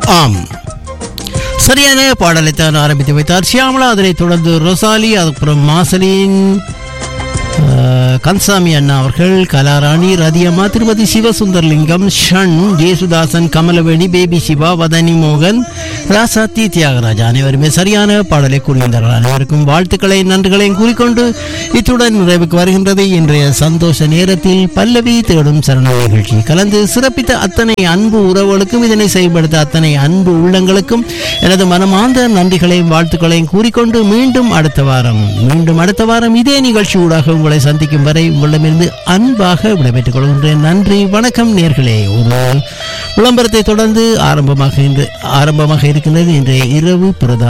ஆம் சரியான பாடலைத்தான் ஆரம்பித்து வைத்தார் ஷியாமலா அதனைத் தொடர்ந்து ரொசாலி அதுக்கப்புறம் மாசலின் அஹ், கன்சாமி அண்ணா அவர்கள் கலாராணி ரதியம்மா திருமதி சிவசுந்தர்லிங்கம் ஷண் ஜேசுதாசன் கமலவேணி பேபி சிவா வதனி மோகன் ராசாத்தி தியாகராஜ் அனைவருமே சரியான பாடலை கூறியிருந்தார்கள் அனைவருக்கும் வாழ்த்துக்களை நன்றிகளையும் கூறிக்கொண்டு இத்துடன் நிறைவுக்கு வருகின்றது இன்றைய சந்தோஷ நேரத்தில் பல்லவி தேடும் சரண நிகழ்ச்சி கலந்து சிறப்பித்த அத்தனை அன்பு உறவுகளுக்கும் இதனை செயல்படுத்த அத்தனை அன்பு உள்ளங்களுக்கும் எனது மனமார்ந்த நன்றிகளையும் வாழ்த்துக்களையும் கூறிக்கொண்டு மீண்டும் அடுத்த வாரம் மீண்டும் அடுத்த வாரம் இதே நிகழ்ச்சி ஊடாக உங்களை சந்திக்கும் வரை உங்களிடமிருந்து அன்பாக விடைபெற்றுக் கொள்கின்றேன் நன்றி வணக்கம் நேர்களே ஒரு விளம்பரத்தை தொடர்ந்து ஆரம்பமாக இன்று ஆரம்பமாக இருக்கின்றது இன்றைய இரவு பிரதா